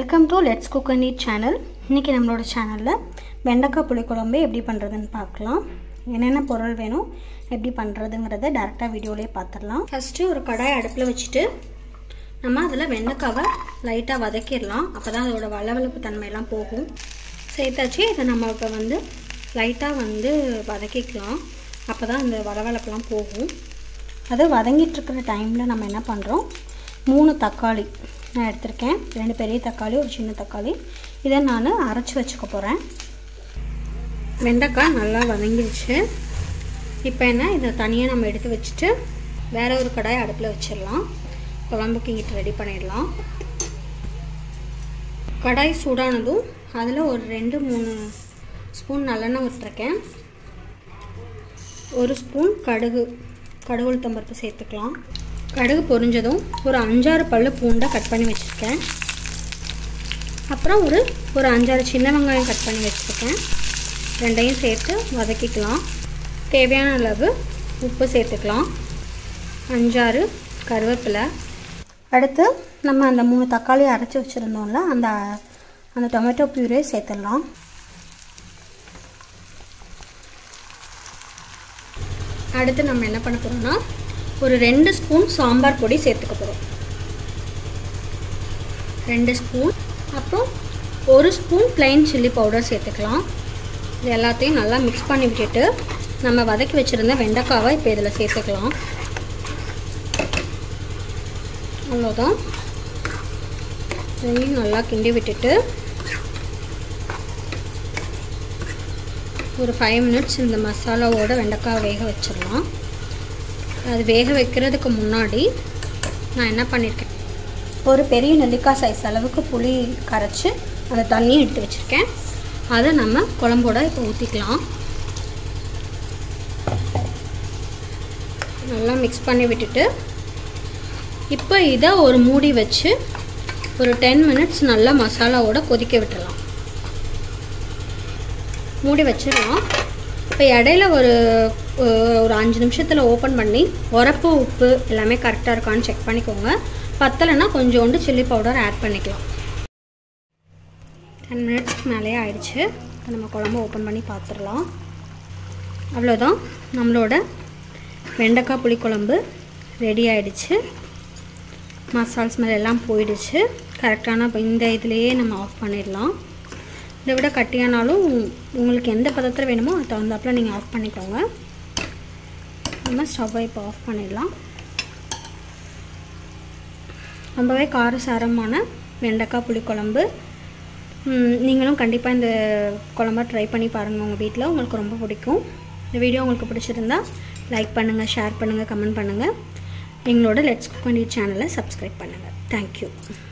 welcome to let's cook and eat channel இன்றைக்கி நம்மளோட சேனலில் வெண்டைக்காய் புளிக்குழம்பு எப்படி பண்ணுறதுன்னு பார்க்கலாம் என்னென்ன பொருள் வேணும் எப்படி பண்ணுறதுங்கிறத டேரெக்டாக வீடியோலேயே பார்த்துடலாம் ஃபஸ்ட்டு ஒரு கடாய் அடுப்பில் வச்சுட்டு நம்ம அதில் வெண்டைக்காவை லைட்டாக வதக்கிடலாம் அப்போ தான் அதோட வளவளப்பு தன்மையெல்லாம் போகும் சேர்த்தாச்சு இதை நம்ம இப்போ வந்து லைட்டாக வந்து வதக்கிக்கலாம் அப்போ தான் அந்த வளவளப்புலாம் போகும் அது வதங்கிட்டுருக்கிற டைமில் நம்ம என்ன பண்ணுறோம் மூணு தக்காளி நான் எடுத்திருக்கேன் ரெண்டு பெரிய தக்காளி ஒரு சின்ன தக்காளி இதை நான் அரைச்சி வச்சுக்க போகிறேன் வெண்டைக்காய் நல்லா வதங்கிடுச்சு இப்போ என்ன இதை தனியாக நம்ம எடுத்து வச்சுட்டு வேற ஒரு கடாய் அடுப்பில் வச்சிடலாம் குழம்புக்கு இங்கிட்டு ரெடி பண்ணிடலாம் கடாய் சூடானதும் அதில் ஒரு ரெண்டு மூணு ஸ்பூன் நல்லெண்ணெய் விட்டுருக்கேன் ஒரு ஸ்பூன் கடுகு கடுகு உளுத்தம்பருப்பு சேர்த்துக்கலாம் கடுகு பொரிஞ்சதும் ஒரு அஞ்சாறு பல்லு பூண்டை கட் பண்ணி வச்சுருக்கேன் அப்புறம் ஒரு ஒரு அஞ்சாறு சின்ன வெங்காயம் கட் பண்ணி வச்சுருக்கேன் ரெண்டையும் சேர்த்து வதக்கிக்கலாம் தேவையான அளவு உப்பு சேர்த்துக்கலாம் அஞ்சாறு கருவேப்பிலை அடுத்து நம்ம அந்த மூணு தக்காளி அரைச்சி வச்சுருந்தோம்ல அந்த அந்த டொமேட்டோ பியூரே சேர்த்துடலாம் அடுத்து நம்ம என்ன பண்ண போகிறோம்னா ஒரு ரெண்டு ஸ்பூன் சாம்பார் பொடி சேர்த்துக்க போகிறோம் ரெண்டு ஸ்பூன் அப்புறம் ஒரு ஸ்பூன் பிளைன் சில்லி பவுடர் சேர்த்துக்கலாம் இது எல்லாத்தையும் நல்லா மிக்ஸ் பண்ணி விட்டுட்டு நம்ம வதக்கி வச்சுருந்த வெண்டைக்காவை இப்போ இதில் சேர்த்துக்கலாம் அவ்வளோதான் இதையும் நல்லா கிண்டி விட்டுட்டு ஒரு ஃபைவ் மினிட்ஸ் இந்த மசாலாவோட வெண்டைக்காய் வேக வச்சிடலாம் அது வேக வைக்கிறதுக்கு முன்னாடி நான் என்ன பண்ணியிருக்கேன் ஒரு பெரிய நெல்லிக்காய் சைஸ் அளவுக்கு புளி கரைச்சி அந்த தண்ணியை எடுத்து வச்சுருக்கேன் அதை நம்ம குழம்போட இப்போ ஊற்றிக்கலாம் நல்லா மிக்ஸ் பண்ணி விட்டுட்டு இப்போ இதை ஒரு மூடி வச்சு ஒரு டென் மினிட்ஸ் நல்லா மசாலாவோட கொதிக்க விட்டுடலாம் மூடி வச்சிடலாம் இப்போ இடையில ஒரு ஒரு அஞ்சு நிமிஷத்தில் ஓப்பன் பண்ணி உரப்பு உப்பு எல்லாமே கரெக்டாக இருக்கான்னு செக் பண்ணிக்கோங்க பத்தலைன்னா கொஞ்சோண்டு சில்லி பவுடர் ஆட் பண்ணிக்கலாம் டென் மினிட்ஸ்க்கு மேலேயே ஆயிடுச்சு இப்போ நம்ம குழம்பு ஓப்பன் பண்ணி பார்த்துடலாம் அவ்வளோதான் நம்மளோட வெண்டைக்காய் புளிக்குழம்பு ரெடி ஆயிடுச்சு மசால் ஸ்மெல் எல்லாம் போயிடுச்சு கரெக்டான இந்த இதுலேயே நம்ம ஆஃப் பண்ணிடலாம் இதை விட கட்டியானாலும் உங்களுக்கு எந்த பதத்தில் வேணுமோ அது தகுந்தாப்பில் நீங்கள் ஆஃப் பண்ணிக்கோங்க நம்ம ஸ்டவ்வை இப்போ ஆஃப் பண்ணிடலாம் ரொம்பவே காரசாரமான வெண்டைக்காய் புளிக்குழம்பு நீங்களும் கண்டிப்பாக இந்த குழம்ப ட்ரை பண்ணி பாருங்கள் உங்கள் வீட்டில் உங்களுக்கு ரொம்ப பிடிக்கும் இந்த வீடியோ உங்களுக்கு பிடிச்சிருந்தா லைக் பண்ணுங்கள் ஷேர் பண்ணுங்கள் கமெண்ட் பண்ணுங்கள் எங்களோட லெட்ஸ் குக் பண்ணி சேனலை சப்ஸ்கிரைப் பண்ணுங்கள் தேங்க்யூ